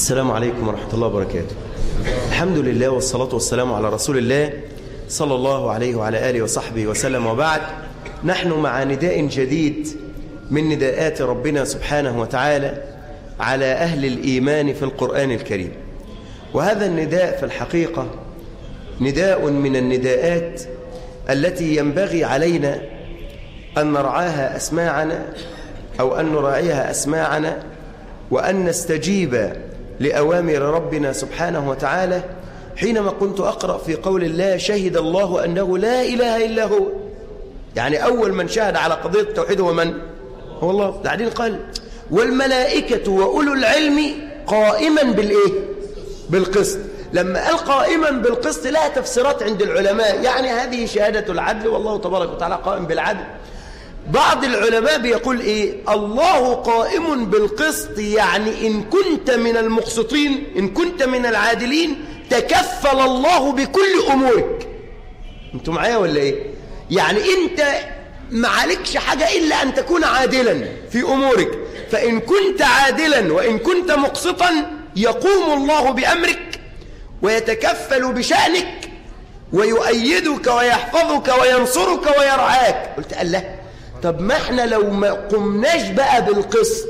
السلام عليكم ورحمة الله وبركاته الحمد لله والصلاة والسلام على رسول الله صلى الله عليه وعلى آله وصحبه وسلم وبعد نحن مع نداء جديد من نداءات ربنا سبحانه وتعالى على أهل الإيمان في القرآن الكريم وهذا النداء في الحقيقة نداء من النداءات التي ينبغي علينا أن نرعاها أسماعنا أو أن نراعيها أسماعنا وأن نستجيب لأوامر ربنا سبحانه وتعالى حينما كنت أقرأ في قول الله شهد الله أنه لا إله إلا هو يعني أول من شهد على قضية التوحيد هو من؟ هو الله بعدين قال والملائكة وأولو العلم قائما بالإيه؟ بالقسط لما قال قائما بالقسط لها تفسيرات عند العلماء يعني هذه شهادة العدل والله تبارك وتعالى قائم بالعدل بعض العلماء بيقول ايه الله قائم بالقسط يعني ان كنت من المقسطين ان كنت من العادلين تكفل الله بكل امورك انتوا معايا ولا ايه يعني انت ما عليكش حاجة الا ان تكون عادلا في امورك فان كنت عادلا وان كنت مقسطا يقوم الله بامرك ويتكفل بشأنك ويؤيدك ويحفظك وينصرك ويرعاك قلت قال له طب ما احنا لو ما قمناش بقى بالقسط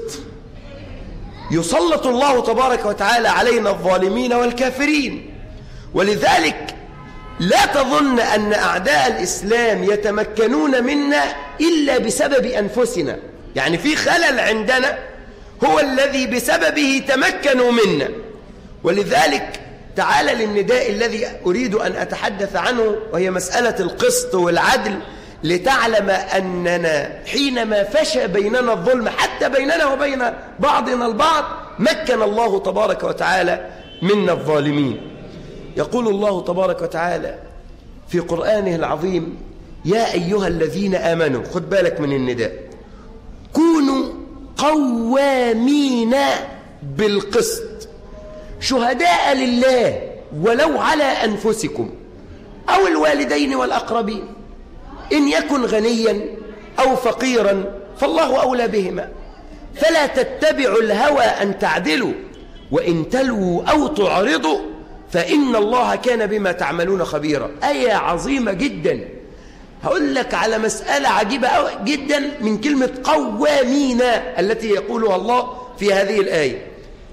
يسلط الله تبارك وتعالى علينا الظالمين والكافرين ولذلك لا تظن أن أعداء الإسلام يتمكنون منا إلا بسبب أنفسنا يعني في خلل عندنا هو الذي بسببه تمكنوا منا ولذلك تعال للنداء الذي أريد أن أتحدث عنه وهي مسألة القسط والعدل لتعلم أننا حينما فشى بيننا الظلم حتى بيننا وبين بعضنا البعض مكن الله تبارك وتعالى منا الظالمين يقول الله تبارك وتعالى في قرآنه العظيم يا أيها الذين آمنوا خد بالك من النداء كونوا قوامين بالقسط شهداء لله ولو على أنفسكم أو الوالدين والأقربين إن يكن غنيا أو فقيرا فالله أولى بهما فلا تتبعوا الهوى أن تعدلوا وإن تلووا أو تعرضوا فإن الله كان بما تعملون خبيرا آية عظيمة جدا هقول لك على مسألة عجيبة جدا من كلمة قوامين التي يقولها الله في هذه الآية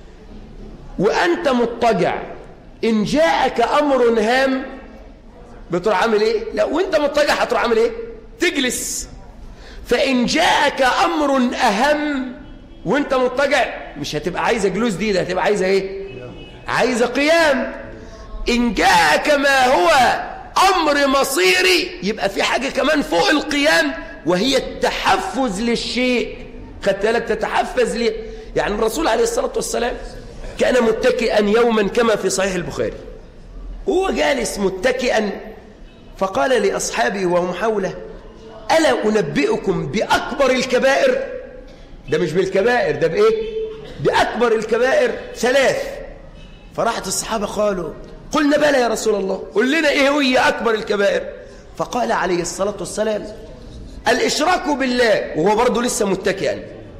وأنت مضطجع إن جاءك أمر هام بتروح عامل ايه لا وانت مضطجع هتروح عامل ايه تجلس فان جاءك امر اهم وانت مضطجع مش هتبقى عايزه جلوس دي ده هتبقى عايزه ايه عايزه قيام ان جاءك ما هو امر مصيري يبقى في حاجه كمان فوق القيام وهي التحفز للشيء خدت بالك تتحفز ليه يعني الرسول عليه الصلاه والسلام كان متكئا يوما كما في صحيح البخاري هو جالس متكئا فقال لأصحابه وهم حوله ألا أنبئكم بأكبر الكبائر ده مش بالكبائر ده بإيه بأكبر الكبائر ثلاث فراحت الصحابة قالوا قلنا بلى يا رسول الله قل لنا إيه هي أكبر الكبائر فقال عليه الصلاة والسلام الإشراك بالله وهو برضه لسه متكئا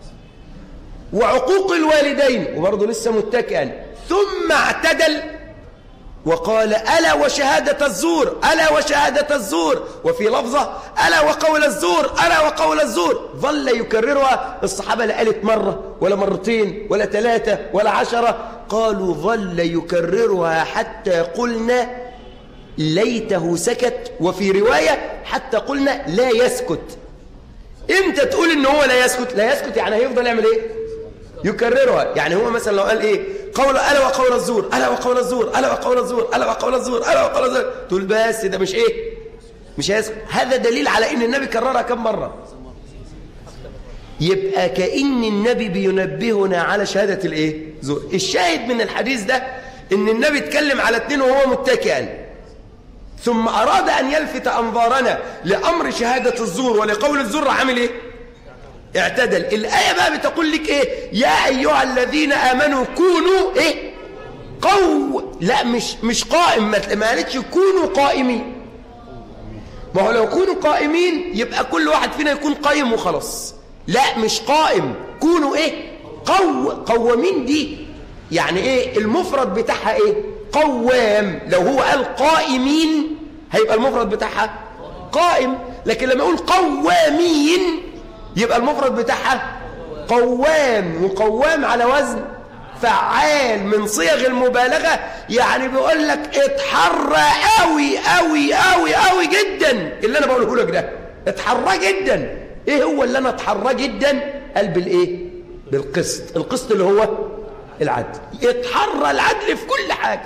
وعقوق الوالدين وبرضه لسه متكئا ثم اعتدل وقال ألا وشهادة الزور ألا وشهادة الزور وفي لفظة ألا وقول الزور ألا وقول الزور ظل يكررها الصحابة لا قالت مرة ولا مرتين ولا ثلاثة ولا عشرة قالوا ظل يكررها حتى قلنا ليته سكت وفي رواية حتى قلنا لا يسكت امتى تقول ان هو لا يسكت لا يسكت يعني هيفضل يعمل ايه يكررها يعني هو مثلا لو قال ايه قول ألا وقول الزور ألا وقول الزور ألا وقول الزور ألا وقول الزور ألا وقول الزور تقول بس ده مش إيه مش هيسكت هذا دليل على إن النبي كررها كم مرة يبقى كأن النبي بينبهنا على شهادة الإيه زور الشاهد من الحديث ده إن النبي اتكلم على اتنين وهو متكئا ثم أراد أن يلفت أنظارنا لأمر شهادة الزور ولقول الزور عامل إيه اعتدل الآية بقى بتقول لك إيه يا أيها الذين آمنوا كونوا إيه قو لا مش مش قائم ما قالتش كونوا قائمين ما هو لو كونوا قائمين يبقى كل واحد فينا يكون قائم وخلاص لا مش قائم كونوا إيه قو قوامين دي يعني ايه المفرد بتاعها ايه قوام لو هو قال قائمين هيبقى المفرد بتاعها قائم لكن لما يقول قوامين يبقى المفرد بتاعها قوام وقوام على وزن فعال من صيغ المبالغة يعني بيقول لك اتحرى قوي قوي قوي قوي جدا اللي انا بقوله لك ده اتحرى جدا ايه هو اللي انا اتحرى جدا قال بالايه بالقسط القسط اللي هو العدل اتحرى العدل في كل حاجة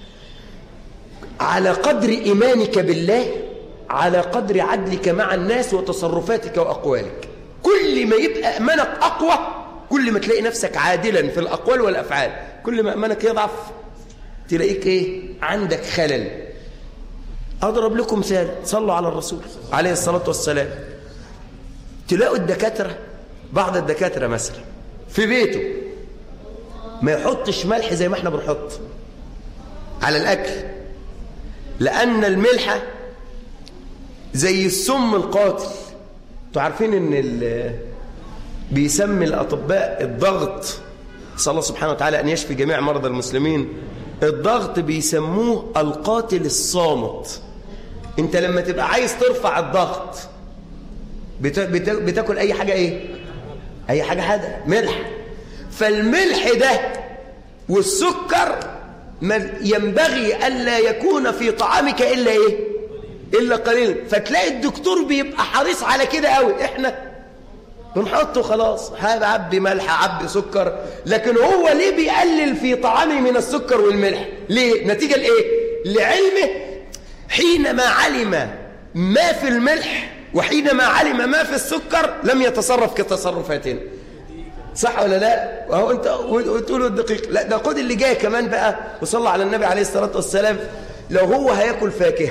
على قدر إيمانك بالله على قدر عدلك مع الناس وتصرفاتك وأقوالك كل ما يبقى أمانك أقوى كل ما تلاقي نفسك عادلا في الأقوال والأفعال كل ما أمانك يضعف تلاقيك إيه عندك خلل أضرب لكم مثال صلوا على الرسول عليه الصلاة والسلام تلاقوا الدكاترة بعض الدكاترة مثلا في بيته ما يحطش ملح زي ما احنا بنحط على الأكل لأن الملح زي السم القاتل انتوا عارفين ان بيسمي الأطباء الضغط صلى الله سبحانه وتعالى أن يشفي جميع مرضى المسلمين الضغط بيسموه القاتل الصامت انت لما تبقى عايز ترفع الضغط بت... بت... بتاكل اي حاجة ايه اي حاجة حادقة ملح فالملح ده والسكر ينبغي ألا يكون في طعامك إلا إيه إلا قليل فتلاقي الدكتور بيبقى حريص على كده قوي إحنا بنحطه خلاص عبي ملح عبي سكر لكن هو ليه بيقلل في طعامه من السكر والملح ليه نتيجة لإيه لعلمه حينما علم ما في الملح وحينما علم ما في السكر لم يتصرف كتصرفاتنا صح ولا لا وهو انت وتقولوا الدقيق لا ده خد اللي جاي كمان بقى وصلى على النبي عليه الصلاة والسلام لو هو هياكل فاكهة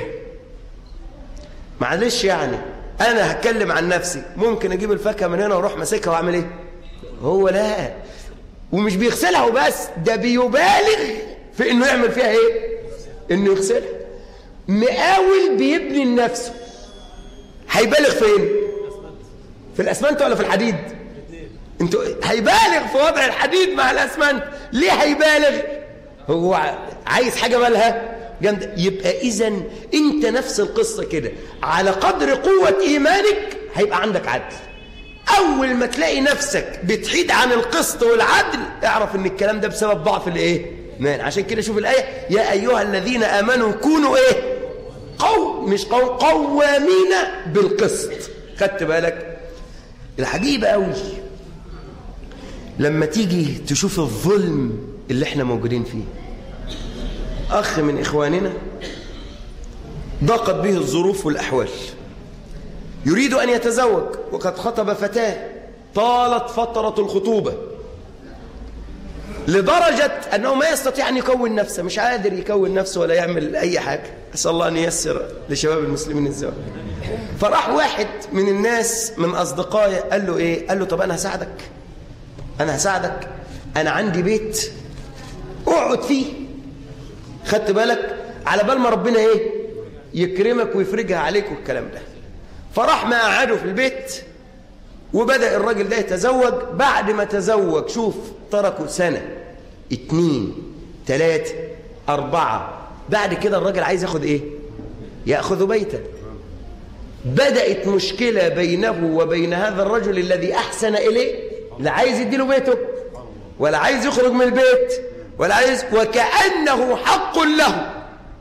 معلش يعني انا هتكلم عن نفسي ممكن اجيب الفاكهة من هنا واروح ماسكها واعمل ايه هو لا ومش بيغسلها وبس ده بيبالغ في انه يعمل فيها ايه انه يغسلها مقاول بيبني لنفسه هيبالغ فين في الاسمنت ولا في الحديد انتوا هيبالغ في وضع الحديد مع الاسمنت ليه هيبالغ هو عايز حاجه مالها جامده يبقى اذا انت نفس القصه كده على قدر قوه ايمانك هيبقى عندك عدل اول ما تلاقي نفسك بتحيد عن القسط والعدل اعرف ان الكلام ده بسبب ضعف الايه مان عشان كده شوف الايه يا ايها الذين امنوا كونوا ايه قو مش قو قوامين بالقسط خدت بالك العجيب قوي لما تيجي تشوف الظلم اللي احنا موجودين فيه أخ من إخواننا ضاقت به الظروف والأحوال يريد أن يتزوج وقد خطب فتاة طالت فترة الخطوبة لدرجة أنه ما يستطيع أن يكون نفسه مش قادر يكون نفسه ولا يعمل أي حاجة أسأل الله أن ييسر لشباب المسلمين الزواج فراح واحد من الناس من أصدقائي قال له إيه قال له طب أنا هساعدك أنا هساعدك أنا عندي بيت اقعد فيه خدت بالك على بال ما ربنا إيه يكرمك ويفرجها عليك والكلام ده فراح ما قعده في البيت وبدأ الراجل ده يتزوج بعد ما تزوج شوف تركوا سنة اتنين تلاتة أربعة بعد كده الراجل عايز ياخد إيه يأخذ بيتا بدأت مشكلة بينه وبين هذا الرجل الذي أحسن إليه لا عايز يديله بيته ولا عايز يخرج من البيت ولا عايز وكأنه حق له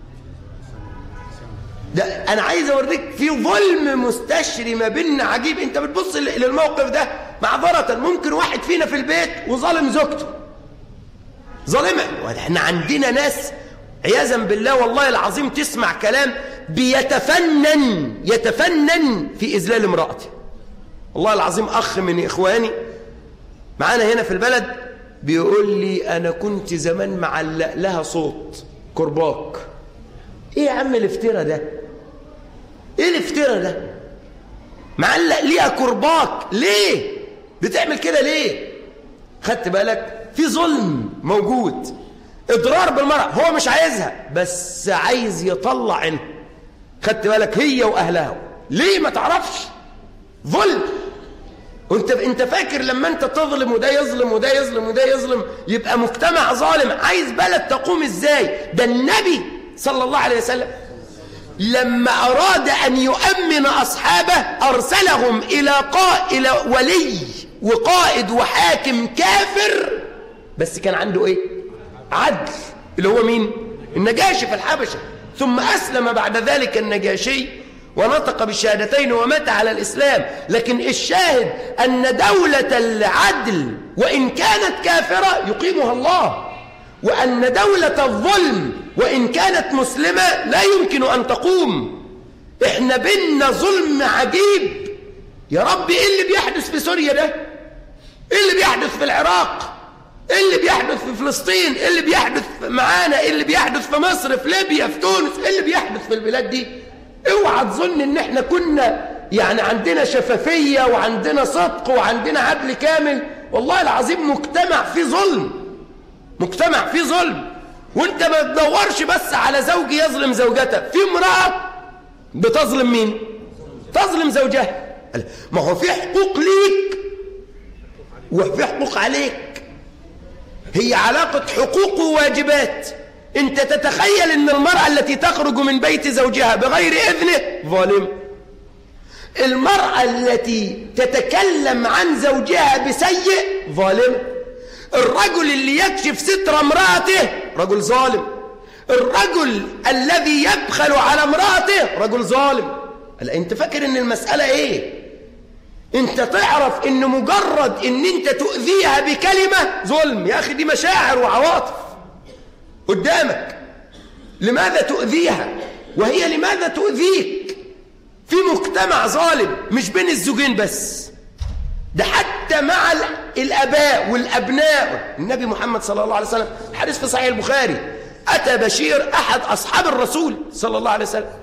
ده انا عايز اوريك في ظلم مستشري ما بيننا عجيب انت بتبص للموقف ده معذرة ممكن واحد فينا في البيت وظالم زوجته ظالمة احنا عندنا ناس عياذا بالله والله العظيم تسمع كلام بيتفنن يتفنن في إذلال امرأته والله العظيم أخ من إخواني معانا هنا في البلد بيقول لي أنا كنت زمان معلق لها صوت كرباك إيه يا عم الافتراء ده إيه الافتراء ده معلق ليها كرباك ليه بتعمل كده ليه خدت بالك في ظلم موجود اضرار بالمرأة هو مش عايزها بس عايز يطلع عنها خدت بالك هي واهلها ليه ما تعرفش ظلم وانت انت فاكر لما انت تظلم وده يظلم وده يظلم وده يظلم يبقى مجتمع ظالم عايز بلد تقوم ازاي ده النبي صلى الله عليه وسلم لما أراد أن يؤمن أصحابه أرسلهم إلى قائل ولي وقائد وحاكم كافر بس كان عنده إيه عدل اللي هو مين النجاشي في الحبشة ثم أسلم بعد ذلك النجاشي ونطق بالشهادتين ومات على الإسلام لكن الشاهد أن دولة العدل وإن كانت كافرة يقيمها الله وأن دولة الظلم وإن كانت مسلمة لا يمكن أن تقوم إحنا بينا ظلم عجيب يا رب إيه اللي بيحدث في سوريا ده إيه اللي بيحدث في العراق إيه اللي بيحدث في فلسطين إيه اللي بيحدث معانا إيه اللي بيحدث في مصر في ليبيا في تونس إيه اللي بيحدث في البلاد دي اوعى تظن ان احنا كنا يعني عندنا شفافية وعندنا صدق وعندنا عدل كامل والله العظيم مجتمع فيه ظلم مجتمع فيه ظلم وانت ما تدورش بس على زوج يظلم زوجته في امرأة بتظلم مين تظلم زوجها ما هو في حقوق ليك وفي حقوق عليك هي علاقة حقوق وواجبات انت تتخيل ان المرأة التي تخرج من بيت زوجها بغير اذنه ظالم المرأة التي تتكلم عن زوجها بسيء ظالم الرجل اللي يكشف ستر امرأته رجل ظالم الرجل الذي يبخل على امرأته رجل ظالم هلا انت فاكر ان المسألة ايه انت تعرف ان مجرد ان انت تؤذيها بكلمة ظلم يا اخي دي مشاعر وعواطف قدامك لماذا تؤذيها وهي لماذا تؤذيك في مجتمع ظالم مش بين الزوجين بس ده حتى مع الاباء والابناء النبي محمد صلى الله عليه وسلم حديث في صحيح البخاري اتى بشير احد اصحاب الرسول صلى الله عليه وسلم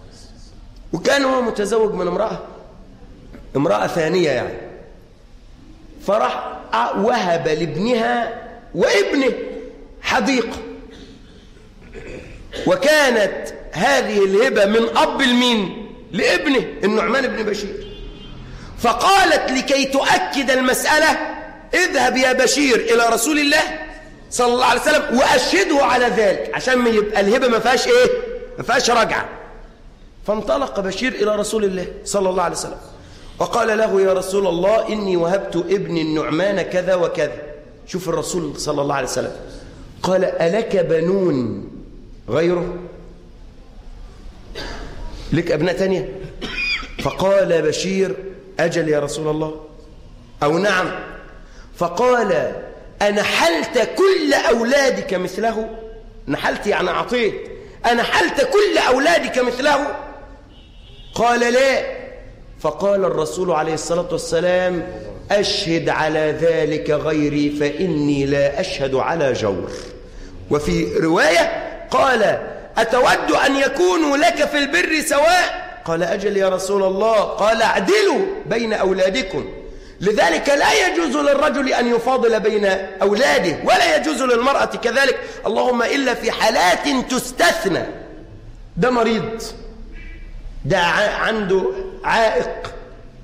وكان هو متزوج من امراه امراه ثانيه يعني فراح وهب لابنها وابنه حديقه وكانت هذه الهبة من أب المين لابنه النعمان بن بشير فقالت لكي تؤكد المسألة اذهب يا بشير إلى رسول الله صلى الله عليه وسلم وأشهده على ذلك عشان ما يبقى الهبة ما فيهاش إيه ما فيهاش رجعة فانطلق بشير إلى رسول الله صلى الله عليه وسلم وقال له يا رسول الله إني وهبت ابني النعمان كذا وكذا شوف الرسول صلى الله عليه وسلم قال ألك بنون غيره لك أبناء تانية فقال بشير أجل يا رسول الله أو نعم فقال أنحلت كل أولادك مثله نحلت يعني أعطيت أنحلت كل أولادك مثله قال لا فقال الرسول عليه الصلاة والسلام أشهد على ذلك غيري فإني لا أشهد على جور وفي رواية قال أتود أن يكونوا لك في البر سواء قال أجل يا رسول الله قال اعدلوا بين أولادكم لذلك لا يجوز للرجل أن يفاضل بين أولاده ولا يجوز للمرأة كذلك اللهم إلا في حالات تستثنى ده مريض ده عنده عائق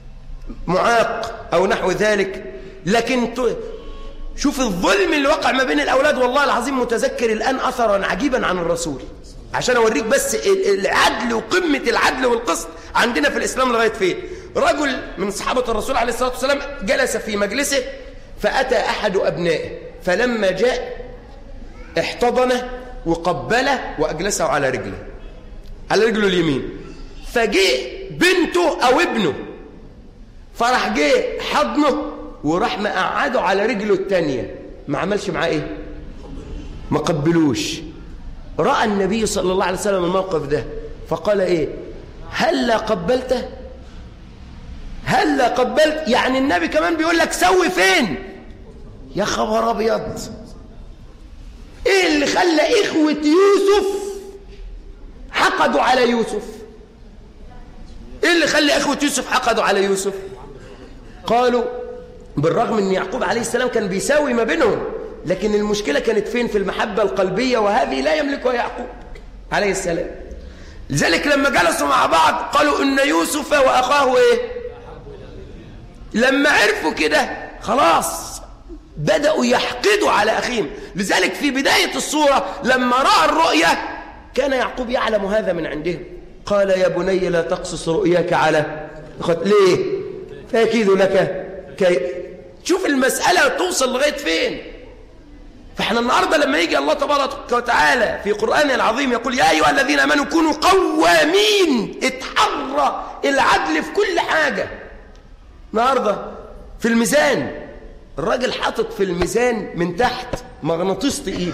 معاق أو نحو ذلك لكن شوف الظلم اللي وقع ما بين الأولاد والله العظيم متذكر الآن أثرا عجيبا عن الرسول عشان أوريك بس العدل وقمة العدل والقسط عندنا في الإسلام لغاية فين رجل من صحابة الرسول عليه الصلاة والسلام جلس في مجلسه فأتى أحد أبنائه فلما جاء احتضنه وقبله وأجلسه على رجله على رجله اليمين فجاء بنته أو ابنه فراح جه حضنه وراح مقعده على رجله التانية ما عملش معاه ايه ما قبلوش رأى النبي صلى الله عليه وسلم الموقف ده فقال ايه هل قبلته هل قبلت يعني النبي كمان بيقول لك سوي فين يا خبر ابيض ايه اللي خلى اخوة يوسف حقدوا على يوسف ايه اللي خلى اخوة يوسف حقدوا على يوسف قالوا بالرغم ان يعقوب عليه السلام كان بيساوي ما بينهم لكن المشكلة كانت فين في المحبة القلبية وهذه لا يملكها يعقوب عليه السلام لذلك لما جلسوا مع بعض قالوا ان يوسف واخاه ايه لما عرفوا كده خلاص بدأوا يحقدوا على أخيهم لذلك في بداية الصورة لما رأى الرؤية كان يعقوب يعلم هذا من عندهم قال يا بني لا تقصص رؤياك على ليه فأكيد لك كي شوف المسألة توصل لغاية فين فاحنا النهاردة لما يجي الله تبارك وتعالى في قرآن العظيم يقول يا أيها الذين أمنوا كونوا قوامين اتحرى العدل في كل حاجة النهاردة في الميزان الراجل حاطط في الميزان من تحت مغناطيس تقيل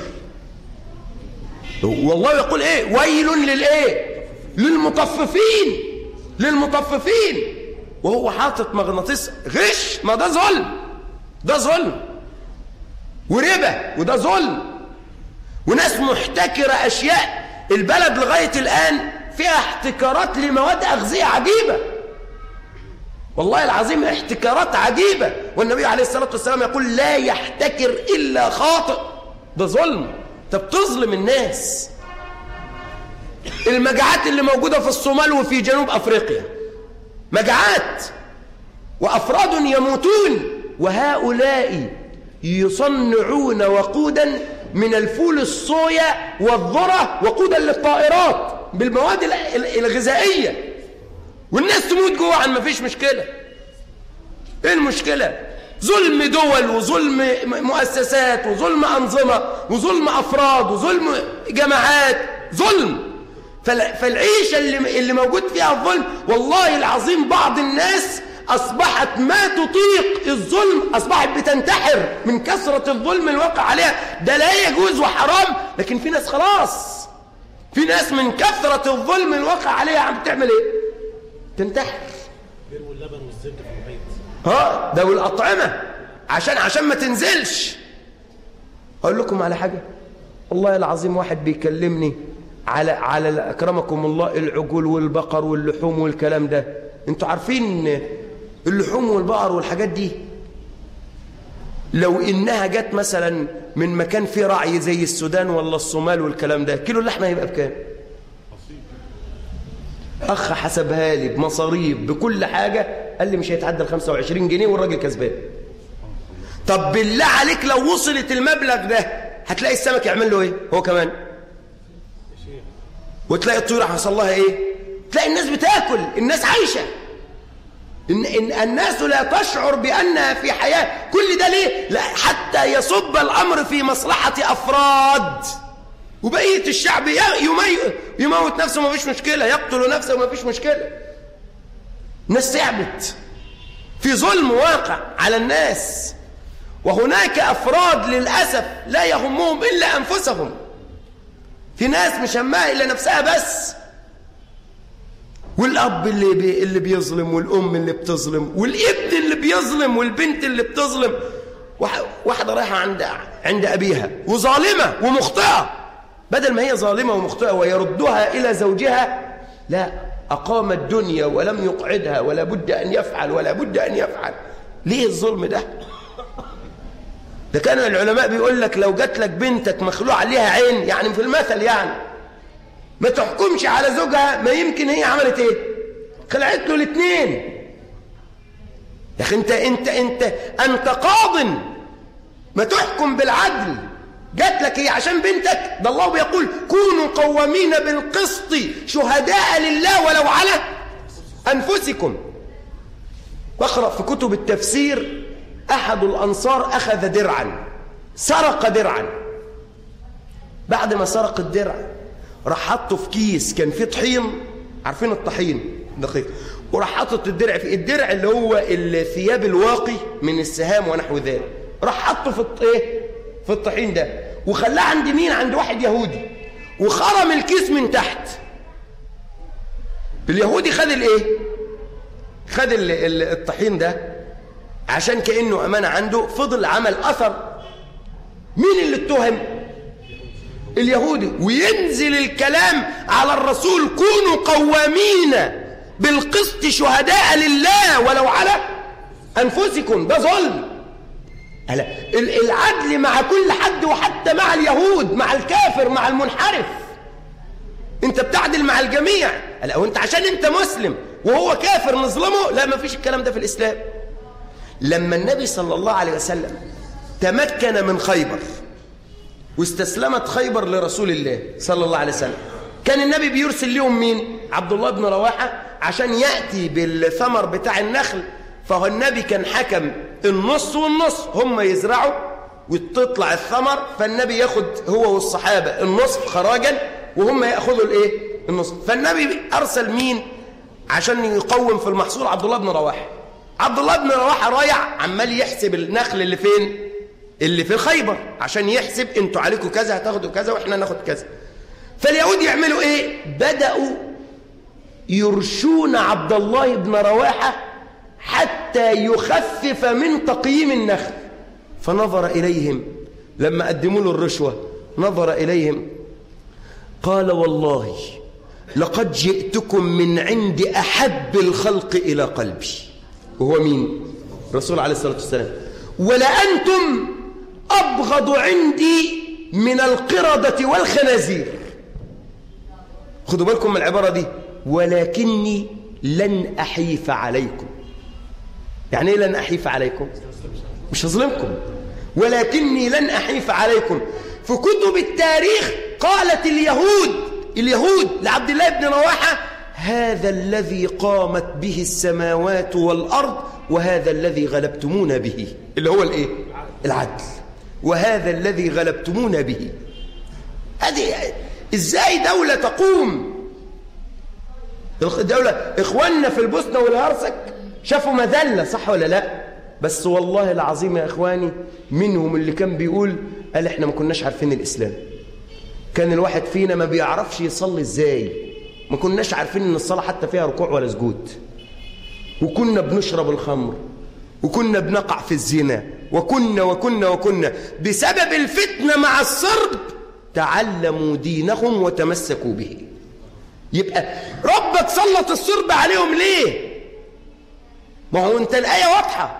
والله يقول ايه ويل للايه للمطففين للمطففين وهو حاطط مغناطيس غش ما ده ظلم ده ظلم وربا وده ظلم وناس محتكرة أشياء البلد لغاية الآن فيها احتكارات لمواد أغذية عجيبة والله العظيم احتكارات عجيبة والنبي عليه الصلاة والسلام يقول لا يحتكر إلا خاطئ ده ظلم انت بتظلم الناس المجاعات اللي موجودة في الصومال وفي جنوب أفريقيا مجاعات وأفراد يموتون وهؤلاء يصنعون وقودا من الفول الصويا والذرة وقودا للطائرات بالمواد الغذائية والناس تموت جوعا ما فيش مشكلة ايه المشكلة ظلم دول وظلم مؤسسات وظلم أنظمة وظلم أفراد وظلم جماعات ظلم فالعيشة اللي, اللي موجود فيها الظلم والله العظيم بعض الناس أصبحت ما تطيق الظلم أصبحت بتنتحر من كثرة الظلم الواقع عليها ده لا يجوز وحرام لكن في ناس خلاص في ناس من كثرة الظلم الواقع عليها عم تعمل ايه تنتحر بيرموا اللبن والزبده في المحيط ها ده والأطعمة عشان عشان ما تنزلش أقول لكم على حاجة والله العظيم واحد بيكلمني على على أكرمكم الله العجول والبقر واللحوم والكلام ده انتوا عارفين اللحوم والبقر والحاجات دي لو إنها جت مثلا من مكان فيه رعي زي السودان ولا الصومال والكلام ده كيلو اللحمة هيبقى بكام أخ حسبها لي بمصاريف بكل حاجة قال لي مش هيتعدى ال 25 جنيه والراجل كسبان طب بالله عليك لو وصلت المبلغ ده هتلاقي السمك يعمل له ايه هو كمان وتلاقي الطيور حصل لها ايه تلاقي الناس بتاكل الناس عايشه إن, إن الناس لا تشعر بأنها في حياة كل ده ليه لا حتى يصب الأمر في مصلحة أفراد وبقية الشعب يمي... يموت نفسه ما فيش مشكلة يقتل نفسه ما فيش مشكلة الناس تعبت في ظلم واقع على الناس وهناك أفراد للأسف لا يهمهم إلا أنفسهم في ناس مش همها إلا نفسها بس والأب اللي بي اللي بيظلم والأم اللي بتظلم والابن اللي بيظلم والبنت اللي بتظلم واحدة رايحة عند عند أبيها وظالمة ومخطئة بدل ما هي ظالمة ومخطئة ويردها إلى زوجها لا أقام الدنيا ولم يقعدها ولا بد أن يفعل ولا بد أن يفعل ليه الظلم ده ده كان العلماء بيقول لك لو جات لك بنتك مخلوع عليها عين يعني في المثل يعني ما تحكمش على زوجها ما يمكن هي عملت ايه خلعت له الاثنين يا اخي انت انت انت انت قاض ما تحكم بالعدل جات لك هي عشان بنتك ده الله بيقول كونوا قوامين بالقسط شهداء لله ولو على انفسكم بقرا في كتب التفسير احد الانصار اخذ درعا سرق درعا بعد ما سرق الدرع راح حطه في كيس كان فيه طحين عارفين الطحين دقيق وراح حاطط الدرع في الدرع اللي هو الثياب الواقي من السهام ونحو ذلك راح حطه في ايه في الطحين ده وخلاه عند مين عند واحد يهودي وخرم الكيس من تحت اليهودي خد الايه خد الطحين ده عشان كانه امانه عنده فضل عمل اثر مين اللي اتهم اليهودي وينزل الكلام على الرسول كونوا قوامين بالقسط شهداء لله ولو على أنفسكم ده ظلم العدل مع كل حد وحتى مع اليهود مع الكافر مع المنحرف انت بتعدل مع الجميع لا وانت عشان انت مسلم وهو كافر نظلمه لا ما فيش الكلام ده في الإسلام لما النبي صلى الله عليه وسلم تمكن من خيبر واستسلمت خيبر لرسول الله صلى الله عليه وسلم كان النبي بيرسل لهم مين عبد الله بن رواحة عشان يأتي بالثمر بتاع النخل فهو النبي كان حكم النص والنص هم يزرعوا وتطلع الثمر فالنبي ياخد هو والصحابة النصف خراجا وهم يأخذوا الايه النصف فالنبي أرسل مين عشان يقوم في المحصول عبد الله بن رواحة عبد الله بن رواحة رايع عمال يحسب النخل اللي فين اللي في خيبر عشان يحسب انتوا عليكم كذا هتاخدوا كذا واحنا ناخد كذا فاليهود يعملوا ايه بدأوا يرشون عبد الله بن رواحة حتى يخفف من تقييم النخل فنظر إليهم لما قدموا له الرشوة نظر إليهم قال والله لقد جئتكم من عند أحب الخلق إلى قلبي وهو مين؟ الرسول عليه الصلاة والسلام ولأنتم أبغض عندي من القردة والخنازير خدوا بالكم من العبارة دي ولكني لن أحيف عليكم يعني ايه لن أحيف عليكم مش هظلمكم ولكني لن أحيف عليكم في كتب التاريخ قالت اليهود اليهود لعبد الله بن رواحة هذا الذي قامت به السماوات والأرض وهذا الذي غلبتمونا به اللي هو الايه العدل وهذا الذي غلبتمونا به هذه ازاي دولة تقوم الدولة اخواننا في البوسنة والهرسك شافوا مذلة صح ولا لا بس والله العظيم يا اخواني منهم اللي كان بيقول قال احنا ما كناش عارفين الاسلام كان الواحد فينا ما بيعرفش يصلي ازاي ما كناش عارفين ان الصلاة حتى فيها ركوع ولا سجود وكنا بنشرب الخمر وكنا بنقع في الزنا وكنا وكنا وكنا بسبب الفتنة مع الصرب تعلموا دينهم وتمسكوا به يبقى ربك سلط الصرب عليهم ليه ما هو انت الآية واضحة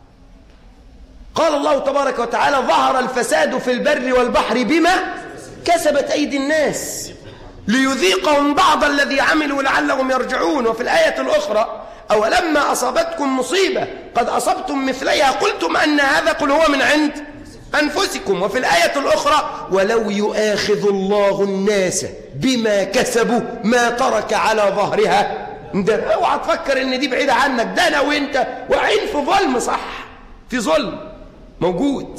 قال الله تبارك وتعالى ظهر الفساد في البر والبحر بما كسبت أيدي الناس ليذيقهم بعض الذي عملوا لعلهم يرجعون وفي الآية الأخرى أولما أصابتكم مصيبة قد أصبتم مثليها قلتم أن هذا قل هو من عند أنفسكم وفي الآية الأخرى ولو يؤاخذ الله الناس بما كسبوا ما ترك على ظهرها ده اوعى تفكر ان دي بعيدة عنك ده انا وانت واقعين في ظلم صح في ظلم موجود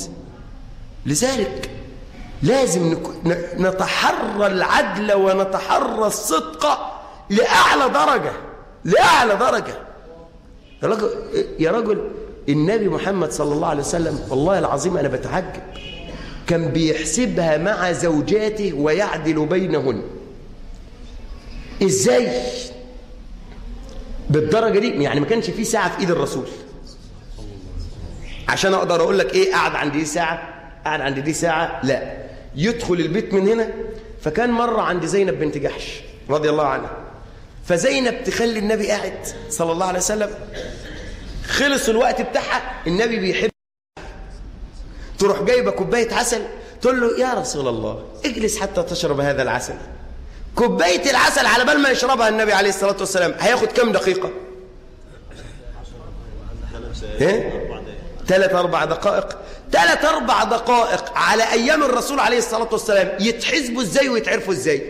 لذلك لازم نتحرى العدل ونتحرى الصدق لأعلى درجة لأعلى درجة يا رجل, يا رجل النبي محمد صلى الله عليه وسلم والله العظيم أنا بتعجب كان بيحسبها مع زوجاته ويعدل بينهن إزاي بالدرجة دي يعني ما كانش في ساعة في إيد الرسول عشان أقدر أقول لك إيه قاعد عندي دي ساعة قاعد عندي دي ساعة لا يدخل البيت من هنا فكان مرة عند زينب بنت جحش رضي الله عنها فزينب تخلي النبي قاعد صلى الله عليه وسلم خلص الوقت بتاعها النبي بيحب تروح جايبه كوبايه عسل تقول له يا رسول الله اجلس حتى تشرب هذا العسل كوبايه العسل على بال ما يشربها النبي عليه الصلاه والسلام هياخد كام دقيقه ايه ثلاث اربع دقائق ثلاث اربع دقائق على ايام الرسول عليه الصلاه والسلام يتحسبوا ازاي ويتعرفوا ازاي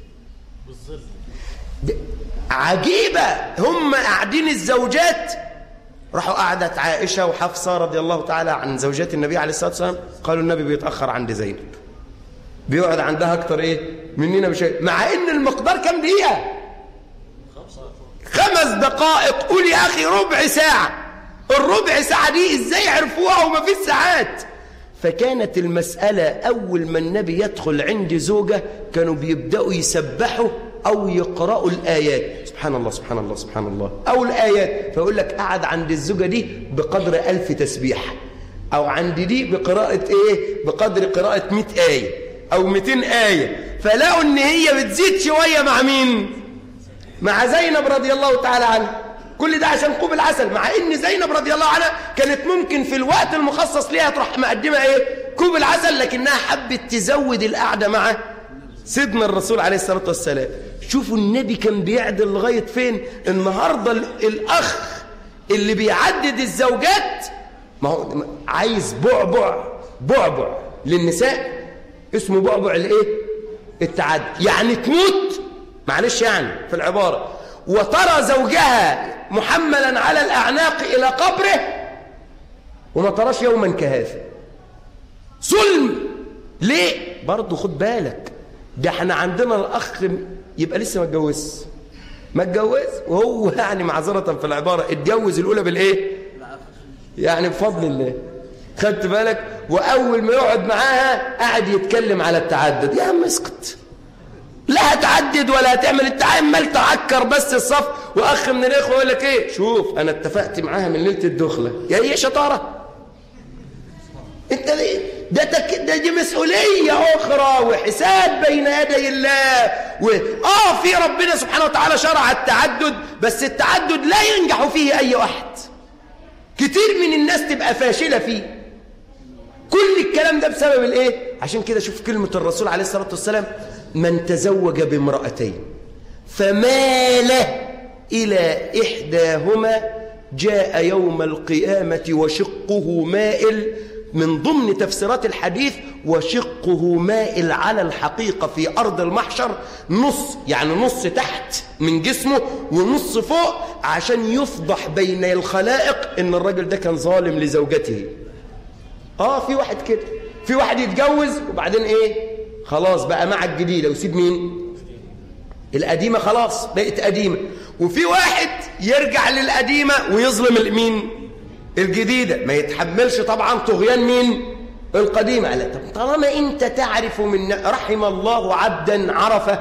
عجيبة هم قاعدين الزوجات راحوا قعدت عائشة وحفصة رضي الله تعالى عن زوجات النبي عليه الصلاة والسلام قالوا النبي بيتأخر عند زينب بيقعد عندها أكتر إيه مننا بشيء مع إن المقدار كم دقيقة خمس دقائق قول يا أخي ربع ساعة الربع ساعة دي إزاي عرفوها وما في ساعات فكانت المسألة أول ما النبي يدخل عند زوجة كانوا بيبدأوا يسبحوا أو يقرأوا الآيات سبحان الله سبحان الله سبحان الله أو الآيات فيقول لك قعد عند الزوجة دي بقدر ألف تسبيح أو عند دي بقراءة إيه بقدر قراءة مئة آية أو مئتين آية فلقوا إن هي بتزيد شوية مع مين مع زينب رضي الله تعالى عنها كل ده عشان قوب العسل مع ان زينب رضي الله عنها كانت ممكن في الوقت المخصص ليها تروح مقدمه ايه كوب العسل لكنها حبت تزود القعده مع سيدنا الرسول عليه الصلاه والسلام شوفوا النبي كان بيعدل لغايه فين النهارده الاخ اللي بيعدد الزوجات ما هو عايز بعبع بعبع للنساء اسمه بعبع الايه التعدي يعني تموت معلش يعني في العبارة وترى زوجها محملا على الأعناق إلى قبره وما تراش يوما كهذا ظلم ليه برضه خد بالك ده احنا عندنا الأخ يبقى لسه ما اتجوزش ما اتجوز وهو يعني معذرة في العبارة اتجوز الأولى بالإيه يعني بفضل الله خدت بالك وأول ما يقعد معاها قاعد يتكلم على التعدد يا عم اسكت لا هتعدد ولا هتعمل انت عمال تعكر بس الصف واخ من الاخوه يقول لك ايه شوف انا اتفقت معاها من ليله الدخله يا هي شطاره انت ليه ده تك... ده دي مسؤوليه اخرى وحساب بين يدي الله و... اه في ربنا سبحانه وتعالى شرع التعدد بس التعدد لا ينجح فيه اي واحد كتير من الناس تبقى فاشله فيه كل الكلام ده بسبب الايه عشان كده شوف كلمه الرسول عليه الصلاه والسلام من تزوج بامرأتين فمال إلى إحداهما جاء يوم القيامة وشقه مائل من ضمن تفسيرات الحديث وشقه مائل على الحقيقة في أرض المحشر نص يعني نص تحت من جسمه ونص فوق عشان يفضح بين الخلائق إن الراجل ده كان ظالم لزوجته آه في واحد كده في واحد يتجوز وبعدين إيه خلاص بقى مع الجديدة ويسيب مين القديمة خلاص بقت قديمة وفي واحد يرجع للقديمة ويظلم مين الجديدة ما يتحملش طبعا طغيان مين القديمة قال طب طالما انت تعرف من رحم الله عبدا عرف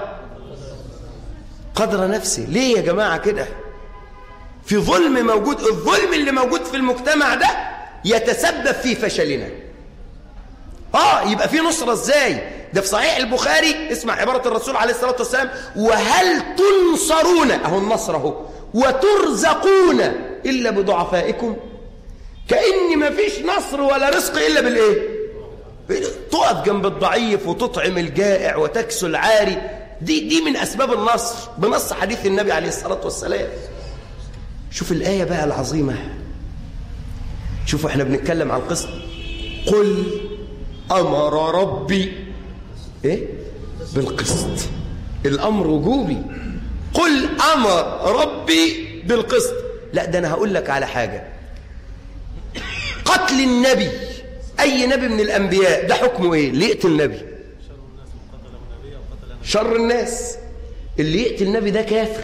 قدر نفسه ليه يا جماعة كده في ظلم موجود الظلم اللي موجود في المجتمع ده يتسبب في فشلنا اه يبقى في نصرة ازاي ده في صحيح البخاري اسمع عبارة الرسول عليه الصلاة والسلام وهل تنصرون اهو النصر اهو وترزقون إلا بضعفائكم كأن ما فيش نصر ولا رزق إلا بالإيه تقف جنب الضعيف وتطعم الجائع وتكسو العاري دي, دي من أسباب النصر بنص حديث النبي عليه الصلاة والسلام شوف الآية بقى العظيمة شوفوا احنا بنتكلم عن قسط قل أمر ربي إيه؟ بالقسط الأمر وجوبي قل أمر ربي بالقسط لا ده أنا هقول لك على حاجة قتل النبي أي نبي من الأنبياء ده حكمه إيه اللي يقتل النبي شر الناس اللي يقتل النبي ده كافر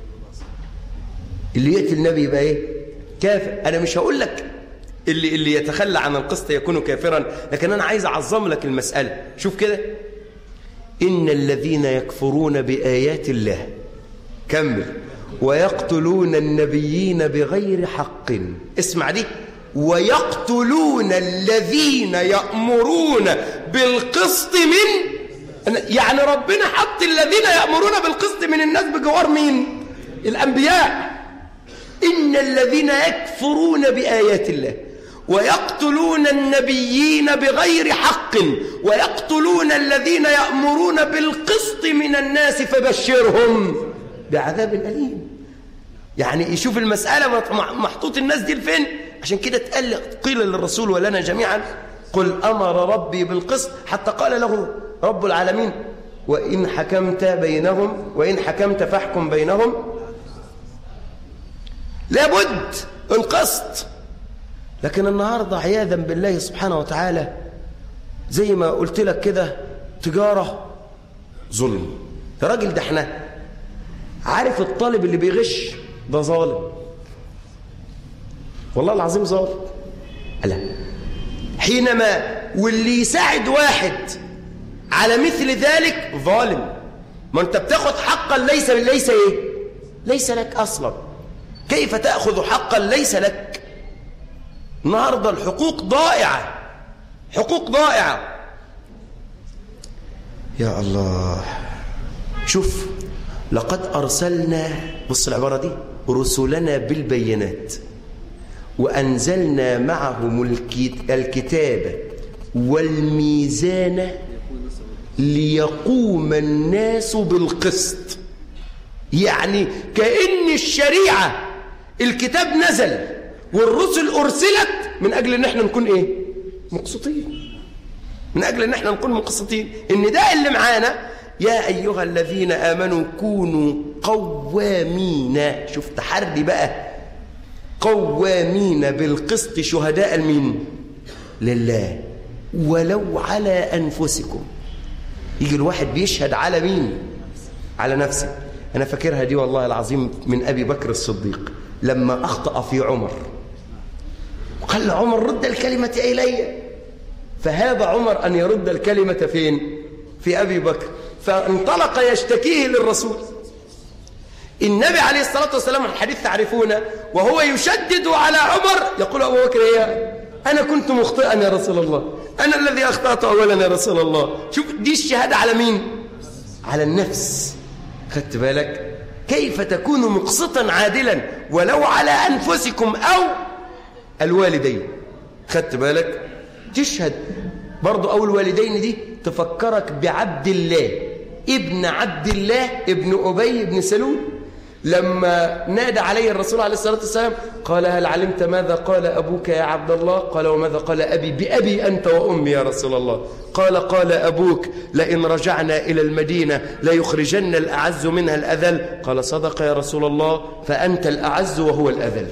اللي يقتل النبي يبقى إيه كافر أنا مش هقول لك اللي اللي يتخلى عن القسط يكون كافرا لكن أنا عايز أعظم لك المسألة شوف كده إن الذين يكفرون بآيات الله كمل ويقتلون النبيين بغير حق اسمع دي ويقتلون الذين يأمرون بالقسط من يعني ربنا حط الذين يأمرون بالقسط من الناس بجوار مين الأنبياء إن الذين يكفرون بآيات الله ويقتلون النبيين بغير حق ويقتلون الذين يأمرون بالقسط من الناس فبشرهم بعذاب أليم يعني يشوف المسألة محطوط الناس دي لفين عشان كده تقل قيل للرسول ولنا جميعا قل أمر ربي بالقسط حتى قال له رب العالمين وإن حكمت بينهم وإن حكمت فاحكم بينهم لابد القسط لكن النهاردة عياذا بالله سبحانه وتعالى زي ما قلت لك كده تجارة ظلم يا راجل ده احنا عارف الطالب اللي بيغش ده ظالم والله العظيم ظالم لا حينما واللي يساعد واحد على مثل ذلك ظالم ما انت بتاخد حقا ليس ليس ايه ليس لك اصلا كيف تاخذ حقا ليس لك النهارده الحقوق ضائعه حقوق ضائعه يا الله شوف لقد ارسلنا بص العباره دي رسلنا بالبينات وانزلنا معهم الكتاب والميزان ليقوم الناس بالقسط يعني كأن الشريعة الكتاب نزل والرسل أرسلت من أجل أن احنا نكون إيه مقسطين من أجل أن احنا نكون مقسطين إن ده اللي معانا يا أيها الذين آمنوا كونوا قوامين شوف تحري بقى قوامين بالقسط شهداء المين لله ولو على أنفسكم يجي الواحد بيشهد على مين على نفسه أنا فاكرها دي والله العظيم من أبي بكر الصديق لما أخطأ في عمر وقال عمر رد الكلمة إلي فهاب عمر أن يرد الكلمة فين في أبي بكر فانطلق يشتكيه للرسول النبي عليه الصلاة والسلام الحديث تعرفونه وهو يشدد على عمر يقول أبو بكر يا أنا كنت مخطئا يا رسول الله أنا الذي أخطأت أولا يا رسول الله شوف دي الشهادة على مين على النفس خدت بالك كيف تكون مقسطا عادلا ولو على أنفسكم أو الوالدين خدت بالك تشهد برضو أو الوالدين دي تفكرك بعبد الله ابن عبد الله ابن أبي ابن سلول لما نادى عليه الرسول عليه الصلاة والسلام قال هل علمت ماذا قال أبوك يا عبد الله قال وماذا قال أبي بأبي أنت وأمي يا رسول الله قال قال أبوك لئن رجعنا إلى المدينة ليخرجن الأعز منها الأذل قال صدق يا رسول الله فأنت الأعز وهو الأذل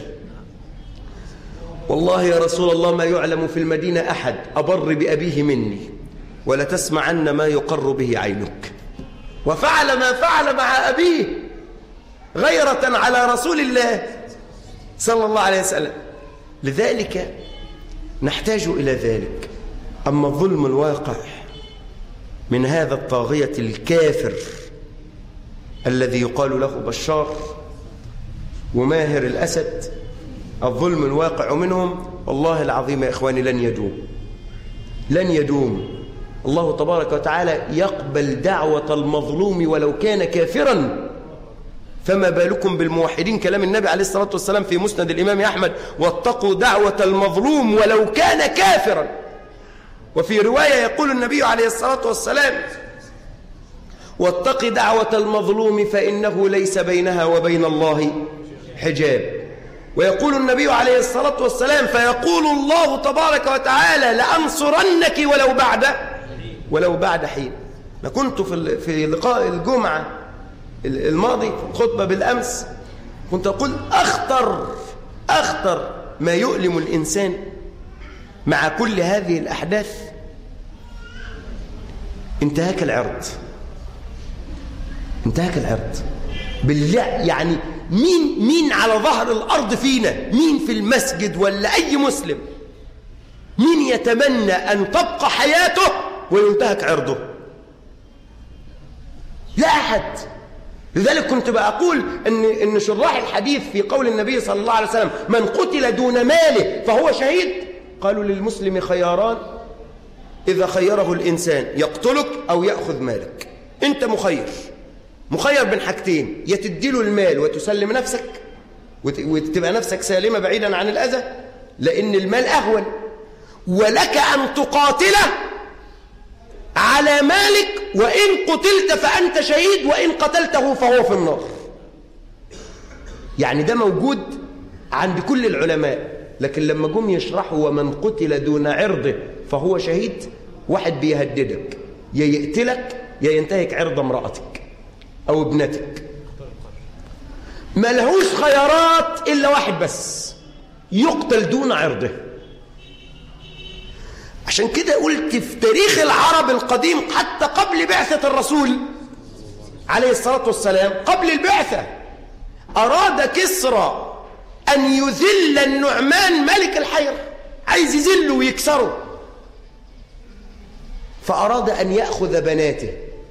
والله يا رسول الله ما يعلم في المدينة أحد أبر بأبيه مني ولا تسمعن ما يقر به عينك وفعل ما فعل مع أبيه غيرة على رسول الله صلى الله عليه وسلم لذلك نحتاج إلى ذلك أما الظلم الواقع من هذا الطاغية الكافر الذي يقال له بشار وماهر الأسد الظلم الواقع منهم والله العظيم يا إخواني لن يدوم لن يدوم الله تبارك وتعالى يقبل دعوة المظلوم ولو كان كافراً فما بالكم بالموحدين كلام النبي عليه الصلاة والسلام في مسند الإمام أحمد واتقوا دعوة المظلوم ولو كان كافرا وفي رواية يقول النبي عليه الصلاة والسلام واتق دعوة المظلوم فإنه ليس بينها وبين الله حجاب ويقول النبي عليه الصلاة والسلام فيقول الله تبارك وتعالى لأنصرنك ولو بعد ولو بعد حين أنا كنت في في لقاء الجمعة الماضي في الخطبة بالأمس كنت أقول أخطر أخطر ما يؤلم الإنسان مع كل هذه الأحداث انتهاك العرض انتهاك العرض بالله يعني مين مين على ظهر الأرض فينا مين في المسجد ولا أي مسلم مين يتمنى أن تبقى حياته وينتهك عرضه لا أحد لذلك كنت بقول ان ان شراح الحديث في قول النبي صلى الله عليه وسلم من قتل دون ماله فهو شهيد قالوا للمسلم خياران اذا خيره الانسان يقتلك او ياخذ مالك انت مخير مخير بين حاجتين يا تديله المال وتسلم نفسك وتبقى نفسك سالمه بعيدا عن الاذى لان المال اهون ولك ان تقاتله على مالك وإن قتلت فأنت شهيد وإن قتلته فهو في النار يعني ده موجود عند كل العلماء لكن لما جم يشرحوا ومن قتل دون عرضه فهو شهيد واحد بيهددك يا يقتلك يا ينتهك عرض امرأتك أو ابنتك ملهوش خيارات إلا واحد بس يقتل دون عرضه عشان كده قلت في تاريخ العرب القديم حتى قبل بعثة الرسول عليه الصلاة والسلام قبل البعثة أراد كسرى أن يذل النعمان ملك الحيرة عايز يذله ويكسره فأراد أن يأخذ بناته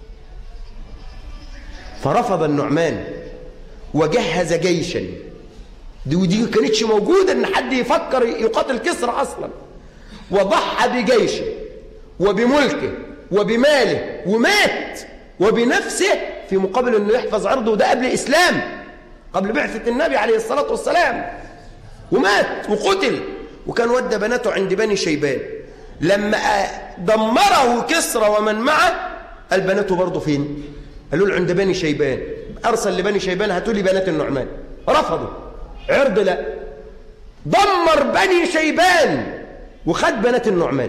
فرفض النعمان وجهز جيشا دي ودي كانتش موجودة ان حد يفكر يقاتل كسرى أصلاً وضحى بجيشه وبملكه وبماله ومات وبنفسه في مقابل انه يحفظ عرضه وده قبل الاسلام قبل بعثه النبي عليه الصلاه والسلام ومات وقتل وكان ودى بناته عند بني شيبان لما دمره كسرى ومن معه قال بناته برضه فين قالوا له عند بني شيبان ارسل لبني شيبان هاتوا لي بنات النعمان رفضوا عرض لا دمر بني شيبان وخد بنات النعمان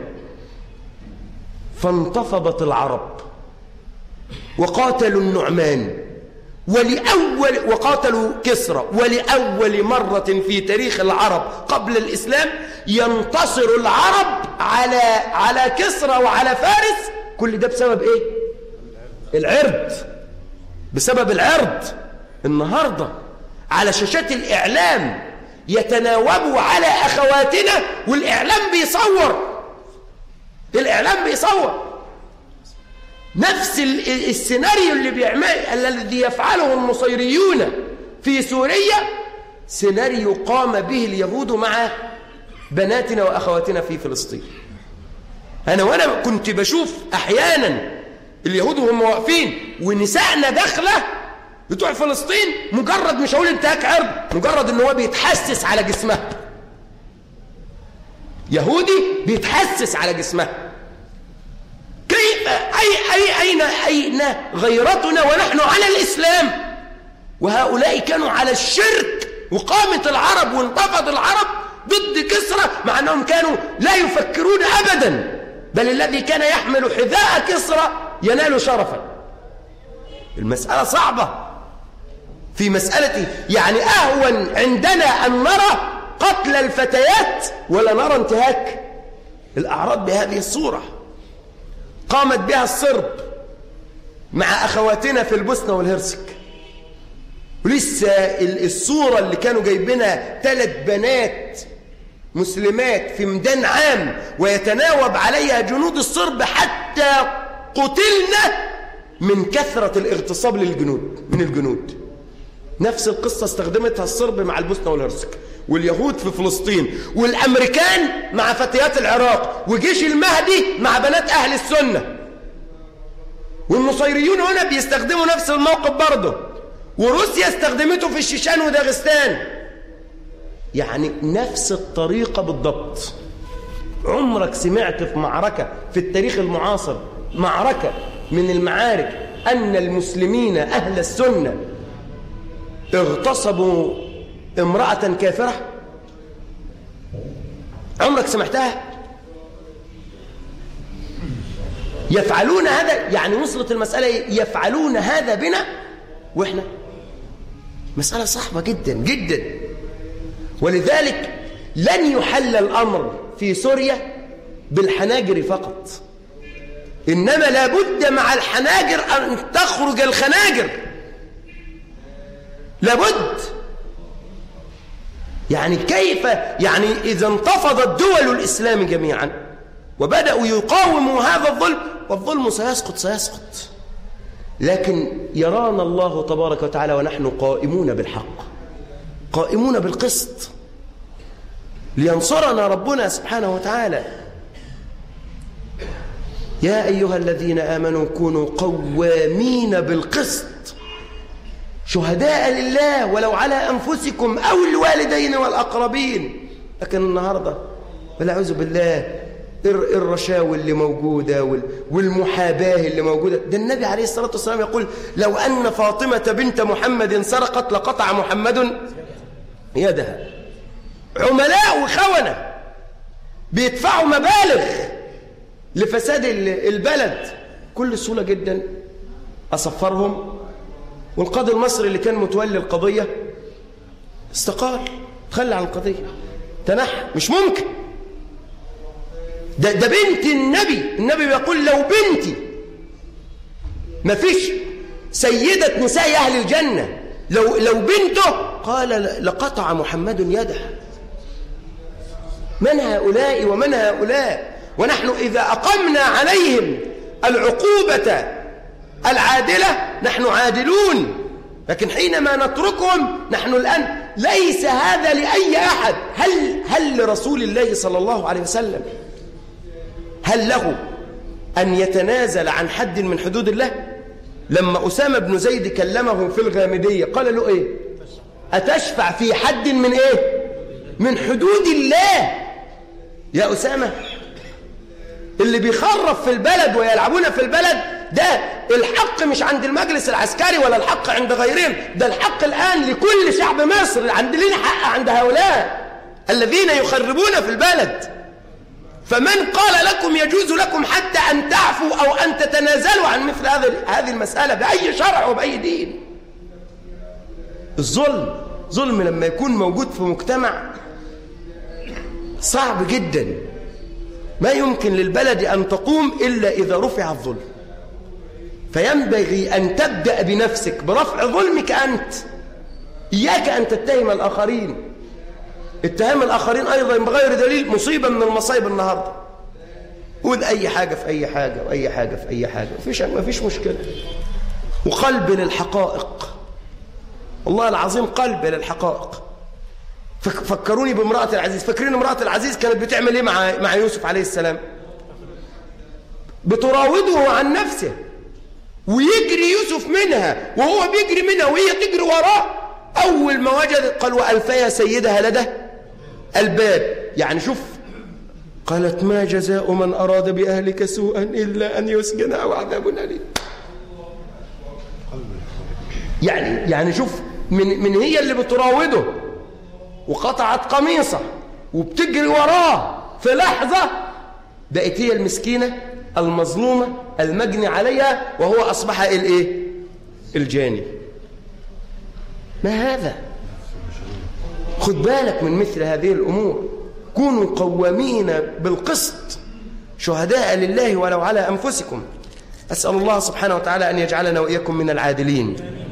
فانتفضت العرب وقاتلوا النعمان ولأول وقاتلوا كسرى ولأول مرة في تاريخ العرب قبل الإسلام ينتصر العرب على على كسرى وعلى فارس كل ده بسبب إيه؟ العرض بسبب العرض النهاردة على شاشات الإعلام يتناوبوا على أخواتنا والإعلام بيصور الإعلام بيصور نفس السيناريو اللي بيعمل الذي يفعله النصيريون في سوريا سيناريو قام به اليهود مع بناتنا وأخواتنا في فلسطين أنا وأنا كنت بشوف أحيانا اليهود وهم واقفين ونسائنا داخله بتوع فلسطين مجرد مش هقول انتهاك عرض مجرد ان هو بيتحسس على جسمها يهودي بيتحسس على جسمها كيف أي أي أين أين غيرتنا ونحن على الإسلام وهؤلاء كانوا على الشرك وقامت العرب وانتفض العرب ضد كسرى مع أنهم كانوا لا يفكرون أبدا بل الذي كان يحمل حذاء كسرى ينال شرفا المسألة صعبة في مسألة يعني أهون عندنا أن نرى قتل الفتيات ولا نرى انتهاك الأعراض بهذه الصورة قامت بها الصرب مع أخواتنا في البوسنة والهرسك ولسه الصورة اللي كانوا جايبينها ثلاث بنات مسلمات في ميدان عام ويتناوب عليها جنود الصرب حتى قتلنا من كثرة الاغتصاب للجنود من الجنود نفس القصة استخدمتها الصرب مع البوسنة والهرسك واليهود في فلسطين والأمريكان مع فتيات العراق وجيش المهدي مع بنات أهل السنة والنصيريون هنا بيستخدموا نفس الموقف برضه وروسيا استخدمته في الشيشان وداغستان يعني نفس الطريقة بالضبط عمرك سمعت في معركة في التاريخ المعاصر معركة من المعارك أن المسلمين أهل السنة اغتصبوا امرأة كافرة عمرك سمعتها يفعلون هذا يعني وصلت المسألة يفعلون هذا بنا وإحنا مسألة صعبة جدا جدا ولذلك لن يحل الأمر في سوريا بالحناجر فقط إنما لابد مع الحناجر أن تخرج الخناجر لابد يعني كيف يعني إذا انتفضت دول الإسلام جميعا وبدأوا يقاوموا هذا الظلم والظلم سيسقط سيسقط لكن يرانا الله تبارك وتعالى ونحن قائمون بالحق قائمون بالقسط لينصرنا ربنا سبحانه وتعالى يا أيها الذين آمنوا كونوا قوامين بالقسط شهداء لله ولو على أنفسكم أو الوالدين والأقربين لكن النهاردة والعوذ بالله الرشاوي اللي موجودة والمحاباة اللي موجودة ده النبي عليه الصلاة والسلام يقول لو أن فاطمة بنت محمد سرقت لقطع محمد يدها عملاء وخونة بيدفعوا مبالغ لفساد البلد كل سهولة جدا أصفرهم والقاضي المصري اللي كان متولي القضية استقال تخلى عن القضية تنحى مش ممكن ده, ده بنت النبي النبي بيقول لو بنتي ما فيش سيدة نساء أهل الجنة لو, لو بنته قال لقطع محمد يده من هؤلاء ومن هؤلاء ونحن إذا أقمنا عليهم العقوبة العادلة نحن عادلون لكن حينما نتركهم نحن الآن ليس هذا لأي أحد هل, هل لرسول الله صلى الله عليه وسلم هل له أن يتنازل عن حد من حدود الله لما أسامة بن زيد كلمه في الغامدية قال له إيه أتشفع في حد من إيه من حدود الله يا أسامة اللي بيخرف في البلد ويلعبون في البلد ده الحق مش عند المجلس العسكري ولا الحق عند غيرهم ده الحق الآن لكل شعب مصر عند لنا حق عند هؤلاء الذين يخربون في البلد فمن قال لكم يجوز لكم حتى أن تعفوا أو أن تتنازلوا عن مثل هذه المسألة بأي شرع وبأي دين الظلم ظلم لما يكون موجود في مجتمع صعب جدا ما يمكن للبلد أن تقوم إلا إذا رفع الظلم فينبغي أن تبدأ بنفسك برفع ظلمك أنت إياك أن تتهم الآخرين اتهام الآخرين أيضا بغير دليل مصيبة من المصايب النهاردة قول أي حاجة في أي حاجة وأي حاجة في أي حاجة مفيش, مفيش مشكلة وقلب للحقائق والله العظيم قلب للحقائق فكروني بامرأة العزيز فاكرين امرأة العزيز كانت بتعمل ايه مع مع يوسف عليه السلام بتراوده عن نفسه ويجري يوسف منها وهو بيجري منها وهي تجري وراه أول ما وجدت قال وألفيا سيدها لدى الباب يعني شوف قالت ما جزاء من أراد بأهلك سوءا إلا أن يسجن أو عذاب أليم يعني يعني شوف من من هي اللي بتراوده وقطعت قميصه وبتجري وراه في لحظة بقت هي المسكينة المظلومة المجني عليها وهو أصبح الايه الجاني ما هذا خد بالك من مثل هذه الأمور كونوا قوامين بالقسط شهداء لله ولو على أنفسكم أسأل الله سبحانه وتعالى أن يجعلنا وإياكم من العادلين